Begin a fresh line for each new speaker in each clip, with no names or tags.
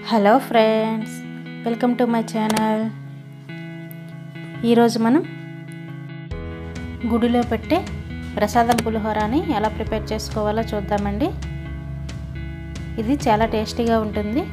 hello friends welcome to my channel ఈరోజు మనం గుడిలో పెట్టే ప్రసాదం పులిహోరాని ఎలా ప్రిపేర్ చేసుకోవాలో చూద్దామండి ఇది చాలా టేస్టీగా ఉంటుంది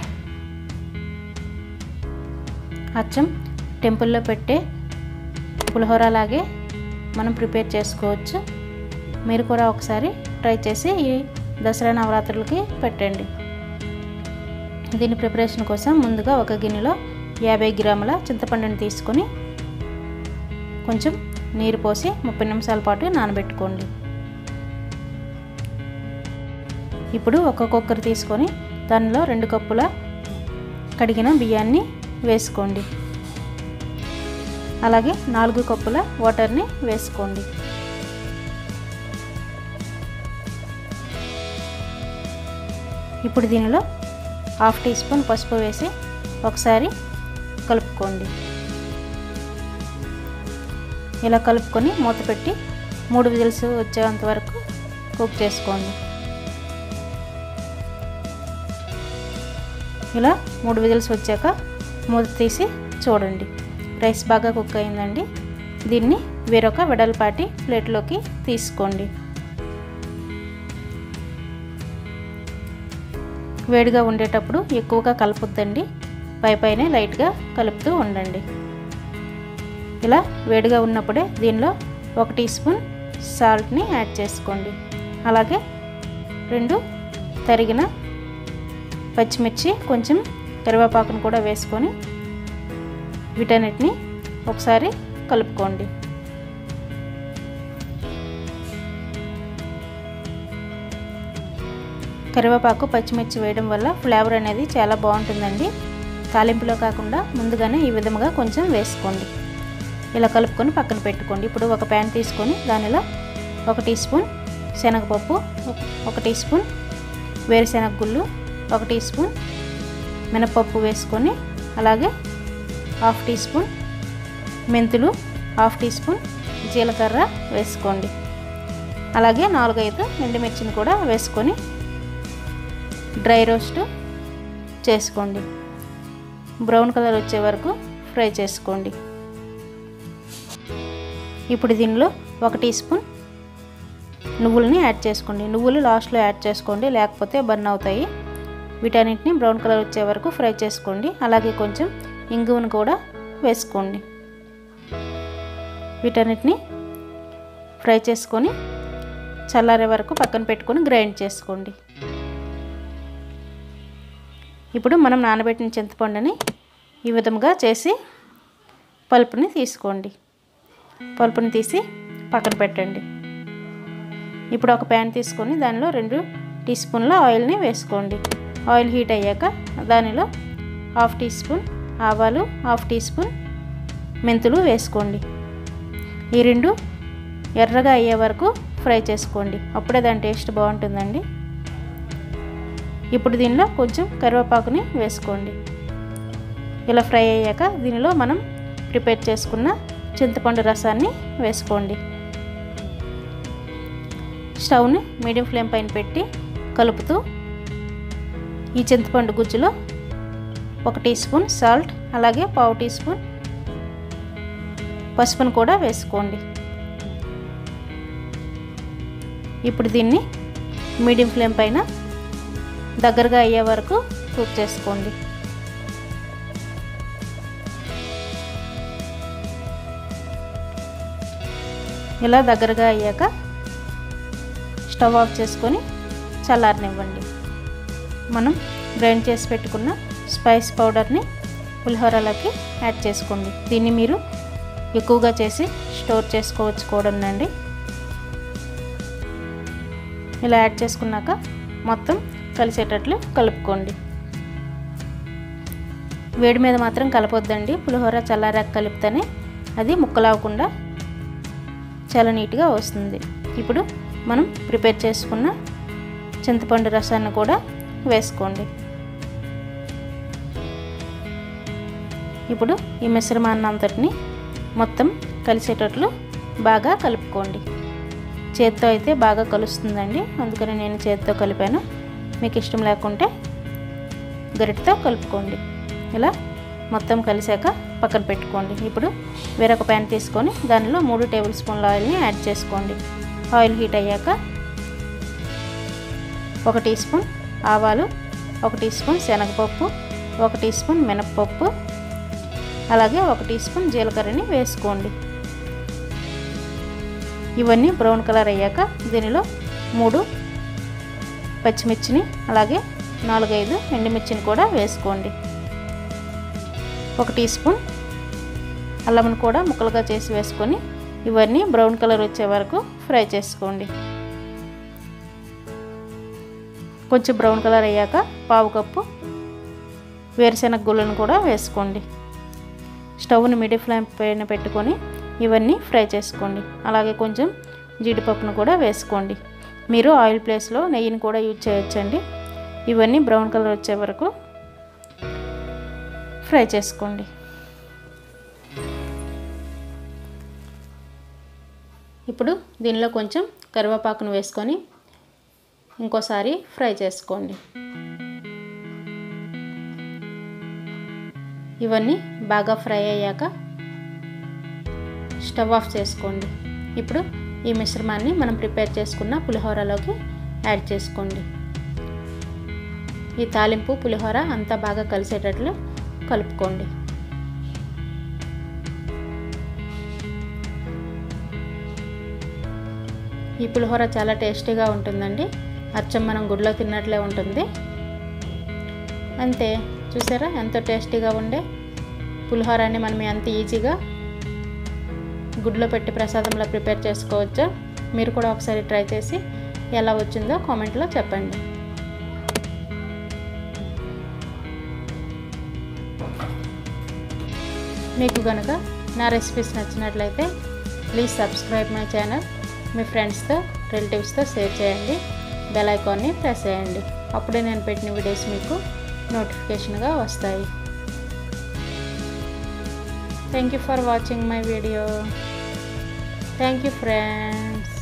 అచ్చం టెంపుల్లో పెట్టే పులిహోర లాగే మనం ప్రిపేర్ చేసుకోవచ్చు మీరు కూడా ఒకసారి ట్రై చేసి ఈ దసరా నవరాత్రులకి పెట్టండి దీని ప్రిపరేషన్ కోసం ముందుగా ఒక గిన్నెలో యాభై గ్రాముల చింతపండుని తీసుకొని కొంచెం నీరు పోసి ముప్పై నిమిషాల పాటు నానబెట్టుకోండి ఇప్పుడు ఒక కుక్కర్ తీసుకొని దానిలో రెండు కప్పుల కడిగిన బియ్యాన్ని వేసుకోండి అలాగే నాలుగు కప్పుల వాటర్ని వేసుకోండి ఇప్పుడు దీనిలో హాఫ్ టీ స్పూన్ పసుపు వేసి ఒకసారి కలుపుకోండి ఇలా కలుపుకొని మూత పెట్టి మూడు విజిల్స్ వచ్చేంత వరకు కుక్ చేసుకోండి ఇలా మూడు విజిల్స్ వచ్చాక మూత తీసి చూడండి రైస్ బాగా కుక్ అయిందండి దీన్ని వేరొక వెడల్పాటి ప్లేట్లోకి తీసుకోండి వేడిగా ఉండేటప్పుడు ఎక్కువగా కలపొద్దండి పై పైనే లైట్గా కలుపుతూ ఉండండి ఇలా వేడిగా ఉన్నప్పుడే దీనిలో ఒక టీ స్పూన్ సాల్ట్ని యాడ్ చేసుకోండి అలాగే రెండు తరిగిన పచ్చిమిర్చి కొంచెం కరివేపాకును కూడా వేసుకొని వీటన్నిటిని ఒకసారి కలుపుకోండి కరివేపాకు పచ్చిమిర్చి వేయడం వల్ల ఫ్లేవర్ అనేది చాలా బాగుంటుందండి తాలింపులో కాకుండా ముందుగానే ఈ విధముగా కొంచెం వేసుకోండి ఇలా కలుపుకొని పక్కన పెట్టుకోండి ఇప్పుడు ఒక ప్యాన్ తీసుకొని దానిలో ఒక టీ స్పూన్ శనగపప్పు ఒక టీ స్పూన్ వేరుశెనగ గుళ్ళు ఒక టీ స్పూన్ మినపప్పు వేసుకొని అలాగే హాఫ్ టీ స్పూన్ మెంతులు హాఫ్ టీ స్పూన్ జీలకర్ర వేసుకోండి అలాగే నాలుగైదు ఎండుమిర్చిని కూడా వేసుకొని డ్రై రోస్ట్ చేసుకోండి బ్రౌన్ కలర్ వచ్చే వరకు ఫ్రై చేసుకోండి ఇప్పుడు దీనిలో ఒక టీ స్పూన్ నువ్వులని యాడ్ చేసుకోండి నువ్వులు లాస్ట్లో యాడ్ చేసుకోండి లేకపోతే బర్న్ అవుతాయి వీటన్నిటిని బ్రౌన్ కలర్ వచ్చే వరకు ఫ్రై చేసుకోండి అలాగే కొంచెం ఇంగువను కూడా వేసుకోండి వీటన్నిటిని ఫ్రై చేసుకొని చల్లారే వరకు పక్కన పెట్టుకొని గ్రైండ్ చేసుకోండి ఇప్పుడు మనం నానబెట్టిన చింతపండుని ఈ విధంగా చేసి పలుపుని తీసుకోండి పలుపుని తీసి పక్కన పెట్టండి ఇప్పుడు ఒక ప్యాన్ తీసుకొని దానిలో రెండు టీ స్పూన్ల ఆయిల్ని వేసుకోండి ఆయిల్ హీట్ అయ్యాక దానిలో హాఫ్ టీ స్పూన్ ఆవాలు హాఫ్ టీ స్పూన్ మెంతులు వేసుకోండి ఈ రెండు ఎర్రగా అయ్యే వరకు ఫ్రై చేసుకోండి అప్పుడే దాని టేస్ట్ బాగుంటుందండి ఇప్పుడు దీనిలో కొంచెం కరివేపాకుని వేసుకోండి ఇలా ఫ్రై అయ్యాక దీనిలో మనం ప్రిపేర్ చేసుకున్న చింతపండు రసాన్ని వేసుకోండి స్టవ్ని మీడియం ఫ్లేమ్ పైన పెట్టి కలుపుతూ ఈ చింతపండు గుజ్జులో ఒక టీ స్పూన్ సాల్ట్ అలాగే పావు టీ స్పూన్ పసుపును కూడా వేసుకోండి ఇప్పుడు దీన్ని మీడియం ఫ్లేమ్ పైన దగ్గరగా అయ్యే వరకు కుక్ చేసుకోండి ఇలా దగ్గరగా అయ్యాక స్టవ్ ఆఫ్ చేసుకొని చల్లారనివ్వండి మనం గ్రైండ్ చేసి పెట్టుకున్న స్పైస్ పౌడర్ని పులిహోరలోకి యాడ్ చేసుకోండి దీన్ని మీరు ఎక్కువగా చేసి స్టోర్ చేసుకోవచ్చు కూడానండి ఇలా యాడ్ చేసుకున్నాక మొత్తం కలిసేటట్లు కలుపుకోండి వేడి మీద మాత్రం కలపొద్దండి పులిహోర చల్లారాక కలిపితేనే అది ముక్కలవకుండా చాలా నీట్గా వస్తుంది ఇప్పుడు మనం ప్రిపేర్ చేసుకున్న చింతపండు రసాన్ని కూడా వేసుకోండి ఇప్పుడు ఈ మిశ్రమాన్ని అంతటిని మొత్తం కలిసేటట్లు బాగా కలుపుకోండి చేత్తో అయితే బాగా కలుస్తుందండి అందుకని నేను చేత్తో కలిపాను మీకు ఇష్టం లేకుంటే గరిటతో కలుపుకోండి ఇలా మొత్తం కలిసాక పక్కన పెట్టుకోండి ఇప్పుడు వేరొక ప్యాన్ తీసుకొని దానిలో మూడు టేబుల్ స్పూన్ల ఆయిల్ని యాడ్ చేసుకోండి ఆయిల్ హీట్ అయ్యాక ఒక టీ స్పూన్ ఆవాలు ఒక టీ స్పూన్ శనగపప్పు ఒక టీ స్పూన్ మినప్పప్పు అలాగే ఒక టీ స్పూన్ జీలకర్రని వేసుకోండి ఇవన్నీ బ్రౌన్ కలర్ అయ్యాక దీనిలో మూడు పచ్చిమిర్చిని అలాగే నాలుగైదు ఎండుమిర్చిని కూడా వేసుకోండి ఒక టీ స్పూన్ అల్లంను కూడా ముక్కలుగా చేసి వేసుకొని ఇవన్నీ బ్రౌన్ కలర్ వచ్చే వరకు ఫ్రై చేసుకోండి కొంచెం బ్రౌన్ కలర్ అయ్యాక పావు కప్పు వేరుశెనగ గుళ్ళను కూడా వేసుకోండి స్టవ్ని మీడియం ఫ్లేమ్ పైన పెట్టుకొని ఇవన్నీ ఫ్రై చేసుకోండి అలాగే కొంచెం జీడిపప్పును కూడా వేసుకోండి మీరు ఆయిల్ ప్లేస్లో నెయ్యిని కూడా యూజ్ చేయొచ్చండి ఇవన్నీ బ్రౌన్ కలర్ వచ్చే వరకు ఫ్రై చేసుకోండి ఇప్పుడు దీనిలో కొంచెం కరివేపాకును వేసుకొని ఇంకోసారి ఫ్రై చేసుకోండి ఇవన్నీ బాగా ఫ్రై అయ్యాక స్టవ్ ఆఫ్ చేసుకోండి ఇప్పుడు ఈ మిశ్రమాన్ని మనం ప్రిపేర్ చేసుకున్న పులిహోరలోకి యాడ్ చేసుకోండి ఈ తాలింపు పులిహోర అంతా బాగా కలిసేటట్లు కలుపుకోండి ఈ పులిహోర చాలా టేస్టీగా ఉంటుందండి అచ్చం మనం గుడిలో తిన్నట్లే ఉంటుంది అంతే చూసారా ఎంతో టేస్టీగా ఉండే పులిహోరాన్ని మనం ఎంత ఈజీగా గుడ్లో పెట్టి ప్రసాదంలో ప్రిపేర్ చేసుకోవచ్చో మీరు కూడా ఒకసారి ట్రై చేసి ఎలా వచ్చిందో కామెంట్లో చెప్పండి మీకు కనుక నా రెసిపీస్ నచ్చినట్లయితే ప్లీజ్ సబ్స్క్రైబ్ మై ఛానల్ మీ ఫ్రెండ్స్తో రిలేటివ్స్తో షేర్ చేయండి బెల్ ఐకాన్ని ప్రెస్ చేయండి అప్పుడే నేను పెట్టిన వీడియోస్ మీకు నోటిఫికేషన్గా వస్తాయి thank you for watching my video thank you friends